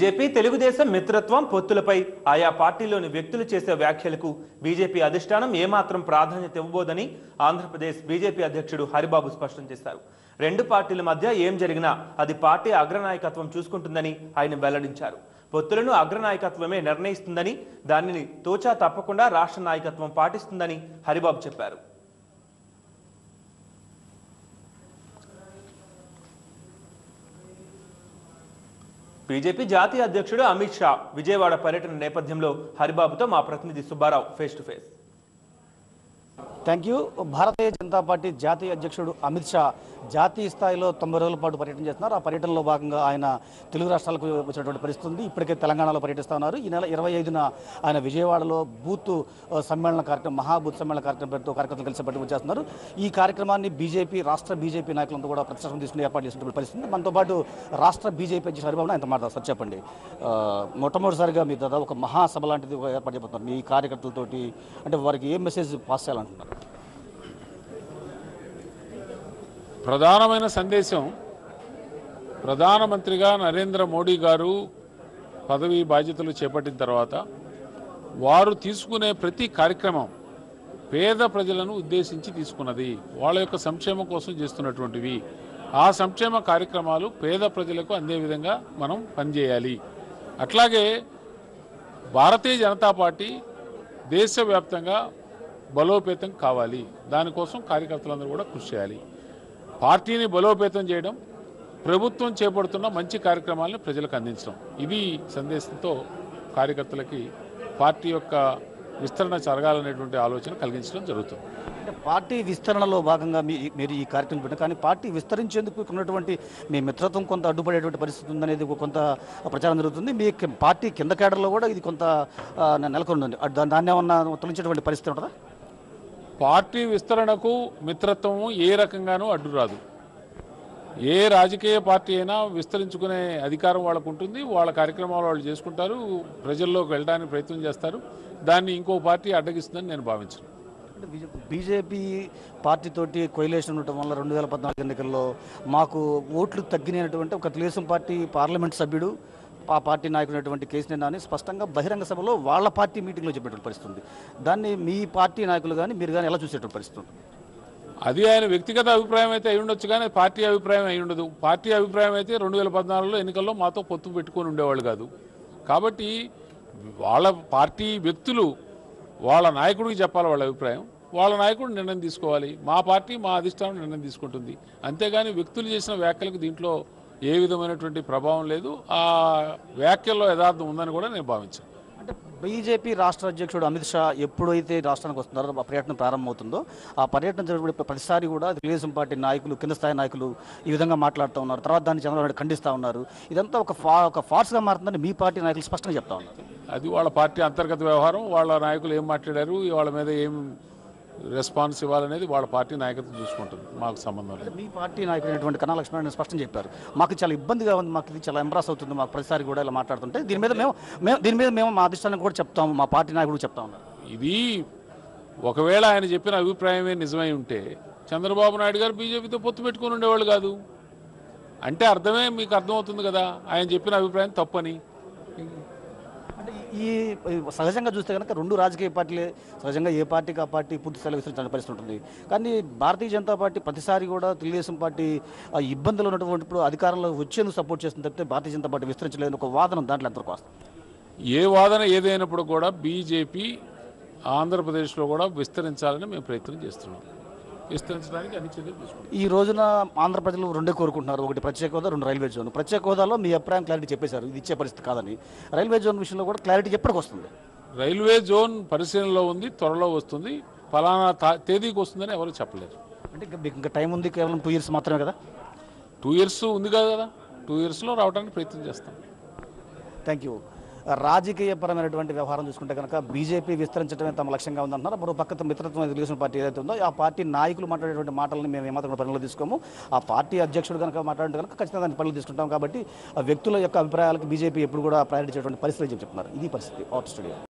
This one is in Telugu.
బీజేపీ తెలుగుదేశం మిత్రత్వం పొత్తులపై ఆయా పార్టీలోని వ్యక్తులు చేసే వ్యాఖ్యలకు బీజేపీ అధిష్టానం ఏమాత్రం ప్రాధాన్యత ఇవ్వబోదని ఆంధ్రప్రదేశ్ బీజేపీ అధ్యక్షుడు హరిబాబు స్పష్టం చేశారు రెండు పార్టీల మధ్య ఏం జరిగినా అది పార్టీ అగ్రనాయకత్వం చూసుకుంటుందని ఆయన వెల్లడించారు పొత్తులను అగ్రనాయకత్వమే నిర్ణయిస్తుందని దానిని తోచా తప్పకుండా రాష్ట్ర నాయకత్వం పాటిస్తుందని హరిబాబు చెప్పారు బీజేపీ జాతీయ అధ్యక్షుడు అమిత్ షా విజయవాడ పర్యటన నేపథ్యంలో హరిబాబుతో మా ప్రతినిధి Subba Rao face to face thank you Bharatiya Janata Party జాతీయ అధ్యక్షుడు అమిత్ షా జాతీయ స్థాయిలో తొంభై రోజుల పాటు పర్యటన చేస్తున్నారు ఆ పర్యటనలో భాగంగా ఆయన తెలుగు రాష్ట్రాలకు వచ్చినటువంటి పరిస్థితి ఉంది ఇప్పటికే తెలంగాణలో పర్యటిస్తా ఉన్నారు ఈ నెల ఇరవై ఐదున ఆయన విజయవాడలో బూత్ ఆ, సమ్మేళన కార్యక్రమం మహాబూత్ సమ్మేళన కార్యక్రమం పేరుతో కార్యకర్తలు కలిసి పట్టి వచ్చేస్తున్నారు ఈ కార్యక్రమాన్ని బీజేపీ రాష్ట్ర బీజేపీ నాయకులంతా కూడా ప్రతిష్టం తీసుకుని ఏర్పాటు చేసినటువంటి పరిస్థితి ఉంది. మనతో పాటు రాష్ట్ర బీజేపీ అధ్యక్షుడు హరిబాబు ఆయన మాట్లాడారు సార్ చెప్పండి ఆ, మొట్టమొదటిసారిగా మీ దాదాపు ఒక మహాసభ లాంటిది ఒక ఏర్పాటు చేయబోతున్నారు మీ కార్యకర్తలతోటి అంటే వారికి ఏం మెసేజ్ పాస్ చేయాలంటున్నారు ప్రధానమైన సందేశం ప్రధానమంత్రిగా నరేంద్ర మోడీ గారు పదవి బాధ్యతలు చేపట్టిన తర్వాత వారు తీసుకునే ప్రతి కార్యక్రమం పేద ప్రజలను ఉద్దేశించి తీసుకున్నది వాళ్ళ యొక్క సంక్షేమం కోసం చేస్తున్నటువంటివి ఆ సంక్షేమ కార్యక్రమాలు పేద ప్రజలకు అందే విధంగా మనం పనిచేయాలి అట్లాగే భారతీయ జనతా పార్టీ దేశవ్యాప్తంగా బలోపేతం కావాలి దానికోసం కార్యకర్తలందరూ కూడా కృషి చేయాలి పార్టీని బలోపేతం చేయడం ప్రభుత్వం చేపడుతున్న మంచి కార్యక్రమాలను ప్రజలకు అందించడం ఇది సందేశంతో కార్యకర్తలకి పార్టీ యొక్క విస్తరణ జరగాలనేటువంటి ఆలోచన కలిగించడం జరుగుతుంది అంటే పార్టీ విస్తరణలో భాగంగా మీ మీరు ఈ కార్యక్రమం పెట్టారు కానీ పార్టీ విస్తరించేందుకు ఉన్నటువంటి మీ మిత్రత్వం కొంత అడ్డుపడేటువంటి పరిస్థితి ఉందనేది ఒక కొంత ప్రచారం జరుగుతుంది మీ కి- పార్టీ కింద కేడర్లో కూడా ఇది కొంత ఆ, నెలకొని ఉంది అడ్- దా- దాన్ని ఏమన్నా తొలగించేటువంటి పరిస్థితి ఉంటుందా పార్టీ విస్తరణకు మిత్రత్వము ఏ రకంగానూ అడ్డు రాదు ఏ రాజకీయ పార్టీ అయినా విస్తరించుకునే అధికారం వాళ్ళకు ఉంటుంది వాళ్ళ కార్యక్రమాలు వాళ్ళు చేసుకుంటారు ప్రజల్లోకి వెళ్ళడానికి ప్రయత్నం చేస్తారు దాన్ని ఇంకో పార్టీ అడ్డగిస్తుందని నేను భావించను అంటే బీజే- బీజేపీ పార్టీతోటి కొయిలేషన్ ఉండటం వల్ల రెండు వేల పద్నాలుగు ఎన్నికల్లో మాకు ఓట్లు తగ్గినటువంటి ఒక తెలుగుదేశం పార్టీ పార్లమెంట్ సభ్యుడు ఆ పార్టీ నాయకుడైనటువంటి కేసీఆర్ నాని స్పష్టంగా బహిరంగ సభలో వాళ్ళ పార్టీ మీటింగ్లో చెప్పేటువంటి పరిస్థితి ఉంది దాన్ని మీ పార్టీ నాయకులు కానీ మీరు కానీ ఎలా చూసేటువంటి పరిస్థితి ఉంది అది ఆయన వ్యక్తిగత అభిప్రాయం అయితే అయి ఉండొచ్చు కానీ అది పార్టీ అభిప్రాయం అయి ఉండదు పార్టీ అభిప్రాయం అయితే రెండు వేల పద్నాలుగులో ఎన్నికల్లో మాతో పొత్తు పెట్టుకొని ఉండేవాళ్ళు కాదు కాబట్టి వాళ్ళ పార్టీ వ్యక్తులు వాళ్ళ నాయకుడికి చెప్పాలి వాళ్ళ అభిప్రాయం వాళ్ళ నాయకుడు నిర్ణయం తీసుకోవాలి మా పార్టీ మా అధిష్టానం నిర్ణయం తీసుకుంటుంది అంతేగాని వ్యక్తులు చేసిన వ్యాఖ్యలకు దీంట్లో ఏ విధమైనటువంటి ప్రభావం లేదు ఆ వ్యాఖ్యల్లో యథార్థం ఉందని కూడా నేను భావించాను అంటే బీజేపీ రాష్ట్ర అధ్యక్షుడు అమిత్ షా ఎప్పుడైతే రాష్ట్రానికి వస్తున్నారో ఆ పర్యటన ప్రారంభమవుతుందో ఆ పర్యటన జరిగే ప్రతిసారి కూడా తెలుగుదేశం పార్టీ నాయకులు కింద స్థాయి నాయకులు ఈ విధంగా మాట్లాడుతూ ఉన్నారు తర్వాత దాన్ని చంద్రబాబు నాయుడు ఖండిస్తూ ఉన్నారు ఇదంతా ఒక ఫా ఒక ఫార్స్గా మారుతుందని మీ పార్టీ నాయకులు స్పష్టంగా చెప్తా ఉన్నారు అది వాళ్ళ పార్టీ అంతర్గత వ్యవహారం వాళ్ళ నాయకులు ఏం మాట్లాడారు వాళ్ళ మీద ఏం రెస్పాన్స్ ఇవ్వాలనేది వాళ్ళ పార్టీ నాయకత్వం చూసుకుంటుంది మాకు సంబంధం లేదు మీ పార్టీ నాయకుడైనటువంటి కన్నా లక్ష్మణ్ స్పష్టం చెప్పారు మాకు చాలా ఇబ్బందిగా ఉంది మాకు ఇది చాలా ఎంబ్రాస్ అవుతుంది మాకు ప్రతిసారి కూడా ఇలా మాట్లాడుతుంటే దీని మీద మేము మేము దీని మీద మేము మా అధిష్టానం కూడా చెప్తాము మా పార్టీ నాయకుడు చెప్తా ఉన్నారు ఇది ఒకవేళ ఆయన చెప్పిన అభిప్రాయమే నిజమై ఉంటే చంద్రబాబు నాయుడు గారు బీజేపీతో పొత్తు పెట్టుకుని ఉండేవాళ్ళు కాదు అంటే అర్థమే మీకు అర్థమవుతుంది కదా ఆయన చెప్పిన అభిప్రాయం తప్పని అంటే ఈ ఈ సహజంగా చూస్తే కనుక రెండు రాజకీయ పార్టీలే సహజంగా ఏ పార్టీకి ఆ పార్టీ పూర్తి స్థాయిలో విస్తరించిన పరిస్థితి ఉంటుంది కానీ భారతీయ జనతా పార్టీ ప్రతిసారి కూడా తెలుగుదేశం పార్టీ ఆ ఇబ్బందులు ఉన్నటువంటి ఇప్పుడు అధికారంలో వచ్చేందుకు సపోర్ట్ చేస్తుంది తప్పితే భారతీయ జనతా పార్టీ విస్తరించలేదు ఒక వాదన దాంట్లో ఎంతవరకు వస్తుంది ఏ వాదన ఏదైనప్పుడు కూడా బీజేపీ ఆంధ్రప్రదేశ్లో కూడా విస్తరించాలని మేము ప్రయత్నం చేస్తున్నాం విస్తరించడానికి అన్ని చర్యలు తీసుకుంటాం ఈ రోజున ఆంధ్ర ప్రజలు రెండే కోరుకుంటున్నారు ఒకటి ప్రత్యేక హోదా రెండు రైల్వే జోన్ ప్రత్యేక హోదాలో మీ అభిప్రాయం క్లారిటీ చెప్పేశారు ఇది ఇచ్చే పరిస్థితి కాదని రైల్వే జోన్ విషయంలో కూడా క్లారిటీ ఎప్పటికి వస్తుంది రైల్వే జోన్ పరిశీలనలో ఉంది త్వరలో వస్తుంది ఫలానా తా- తేదీకి వస్తుందని ఎవరు చెప్పలేరు అంటే ఇంకా మీకు ఇంకా టైం ఉంది కేవలం టూ ఇయర్స్ మాత్రమే కదా టూ ఇయర్స్ ఉంది కదా టూ ఇయర్స్లో రావడానికి ప్రయత్నం చేస్తాం థ్యాంక్ యూ రాజకీయపరమైనటువంటి వ్యవహారం చూసుకుంటే కనుక బీజేపీ విస్తరించడమే తమ లక్ష్యంగా ఉందంటున్నారు మరో పక్క మిత్రత్వం తెలుగుదేశం పార్టీ ఏదైతే ఉందో ఆ పార్టీ నాయకులు మాట్లాడేటువంటి మాటలను మేము ఏమాత్రం కూడా పరిగణలో తీసుకోము ఆ పార్టీ అధ్యక్షుడు కనుక మాట్లాడితే కనుక ఖచ్చితంగా దాన్ని పరిగణలో తీసుకుంటాం కాబట్టి ఆ వ్యక్తుల యొక్క అభిప్రాయాలకు బీజేపీ ఎప్పుడు కూడా ప్రయారిటీ చేయటువంటి పరిస్థితి అని చెప్తున్నారు ఇది పరిస్థితి అవుట్ స్టూడియో